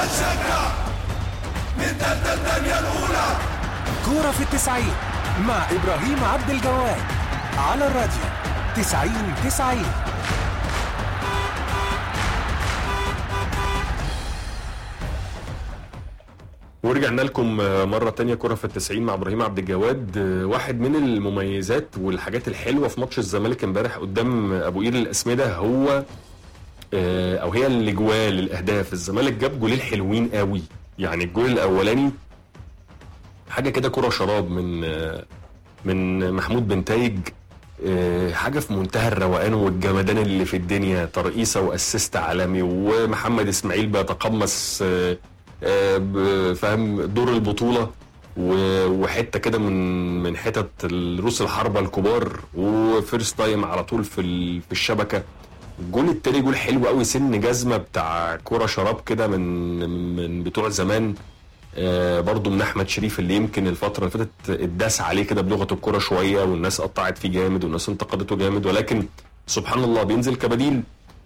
هنشجع من تالتة الدنيا الأولى كورة في التسعين مع إبراهيم عبد الجواد على الراديو تسعين تسعين ورجعنا لكم مرة تانية كرة في التسعين مع إبراهيم عبد الجواد واحد من المميزات والحاجات الحلوة في ماتش الزمالك امبارح قدام أبو قير الأسمدة هو آه، أو هي الأجوال الأهداف الزمالك جاب جولين حلوين قوي يعني الجول الأولاني حاجة كده كرة شراب من آه، من محمود بن تايج آه، حاجة في منتهى الروقان والجمدان اللي في الدنيا ترقيصة وأسيست عالمي ومحمد إسماعيل بيتقمص آه، آه، ب- فاهم دور البطولة و- وحته كده من من حتت الروس الحربة الكبار وفيرست تايم على طول في ال- في الشبكة الجول التاني جول حلو قوي سن جزمة بتاع كرة شراب كده من من بتوع زمان آه، برضو من احمد شريف اللي يمكن الفتره اللي فاتت اتداس عليه كده بلغه الكره شويه والناس قطعت فيه جامد والناس انتقدته جامد ولكن سبحان الله بينزل كبديل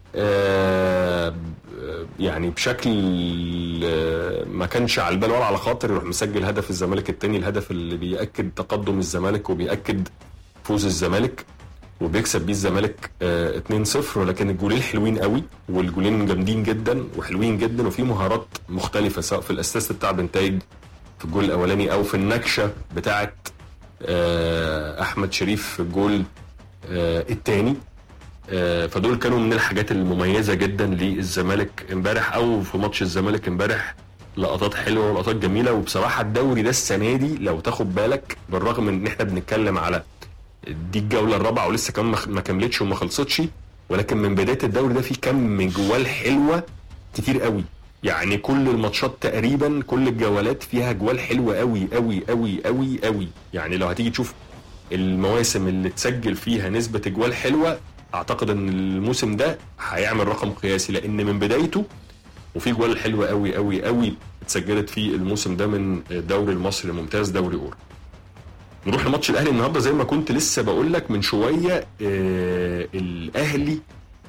آه، يعني بشكل آه، ما كانش على البال ولا على خاطر يروح مسجل هدف الزمالك الثاني الهدف اللي بيأكد تقدم الزمالك وبيأكد فوز الزمالك وبيكسب بيه الزمالك آه، 2-0 ولكن الجولين حلوين قوي والجولين جامدين جدا وحلوين جدا وفي مهارات مختلفه سواء في الاسيست بتاع بنتايج في الجول الاولاني او في النكشه بتاعه آه، احمد شريف في الجول الثاني فدول كانوا من الحاجات المميزه جدا للزمالك امبارح او في ماتش الزمالك امبارح لقطات حلوه ولقطات جميله وبصراحه الدوري ده السنه دي لو تاخد بالك بالرغم من ان احنا بنتكلم على دي الجوله الرابعه ولسه كمان ما- ما كملتش وما خلصتش ولكن من بدايه الدوري ده في كم من جوال حلوه كتير قوي يعني كل الماتشات تقريبا كل الجولات فيها جوال حلوه قوي قوي قوي قوي قوي يعني لو هتيجي تشوف المواسم اللي تسجل فيها نسبه جوال حلوه اعتقد ان الموسم ده هيعمل رقم قياسي لان من بدايته وفي جوال حلوه قوي قوي قوي اتسجلت في الموسم ده من الدوري المصري الممتاز دوري اورو نروح لماتش الاهلي النهارده زي ما كنت لسه بقول لك من شويه آه الاهلي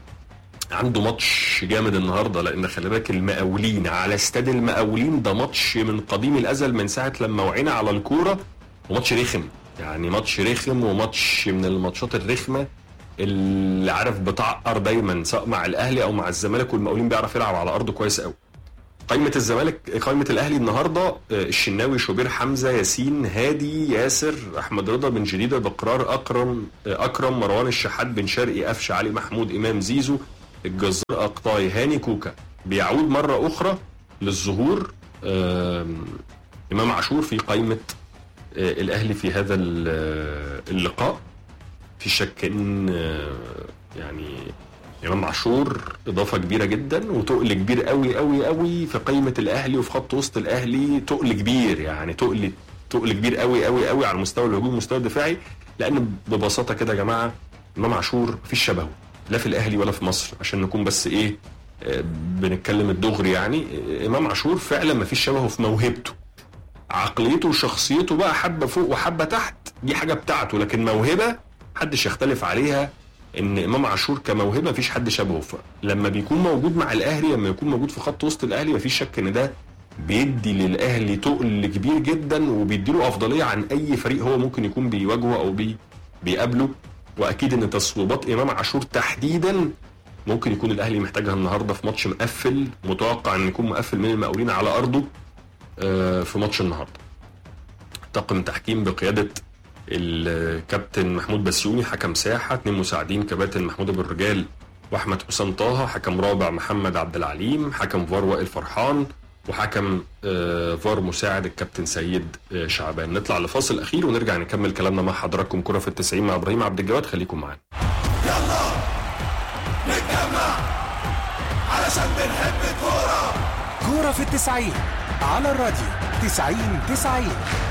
عنده ماتش جامد النهارده لان خلي بالك المقاولين على استاد المقاولين ده ماتش من قديم الازل من ساعه لما وعينا على الكوره وماتش رخم يعني ماتش رخم وماتش من الماتشات الرخمه اللي عارف بتعقر دايما سواء مع الاهلي او مع الزمالك والمقاولين بيعرف يلعب على ارضه كويس قوي قائمة الزمالك قائمة الأهلي النهاردة آه، الشناوي شوبير حمزة ياسين هادي ياسر أحمد رضا بن جديدة بقرار أكرم آه، أكرم مروان الشحات بن شرقي قفش علي محمود إمام زيزو الجزار أقطاي هاني كوكا بيعود مرة أخرى للظهور آم، إمام عاشور في قائمة آه، الأهلي في هذا ال- آه، اللقاء في شك إن آه، يعني امام عاشور اضافه كبيره جدا وتقل كبير قوي قوي قوي في قائمه الاهلي وفي خط وسط الاهلي تقل كبير يعني تقل تقل كبير قوي قوي قوي على المستوى الهجومي والمستوى الدفاعي لان ببساطه كده يا جماعه امام عاشور مفيش شبهه لا في الاهلي ولا في مصر عشان نكون بس ايه آه، بنتكلم الدغري يعني آه، امام عاشور فعلا مفيش شبهه في موهبته عقليته وشخصيته بقى حبه فوق وحبه تحت دي حاجه بتاعته لكن موهبه محدش يختلف عليها ان امام عاشور كموهبه مفيش حد شبهه ف- لما بيكون موجود مع الاهلي لما يكون موجود في خط وسط الاهلي مفيش شك ان ده بيدي للاهلي تقل كبير جدا وبيديله افضليه عن اي فريق هو ممكن يكون بيواجهه او بي بيقابله واكيد ان تصويبات امام عاشور تحديدا ممكن يكون الاهلي محتاجها النهارده في ماتش مقفل متوقع ان يكون مقفل من المقاولين على ارضه آه، في ماتش النهارده طاقم تحكيم بقياده الكابتن محمود بسيوني حكم ساحه اثنين مساعدين كباتن محمود ابو الرجال واحمد حسام طه حكم رابع محمد عبد العليم حكم فار وائل فرحان وحكم آه، فار مساعد الكابتن سيد آه، شعبان نطلع لفاصل اخير ونرجع نكمل كلامنا مع حضراتكم كره في التسعين مع ابراهيم عبد الجواد خليكم معانا يلا نتجمع علشان بنحب الكورة كورة في التسعين على الراديو تسعين تسعين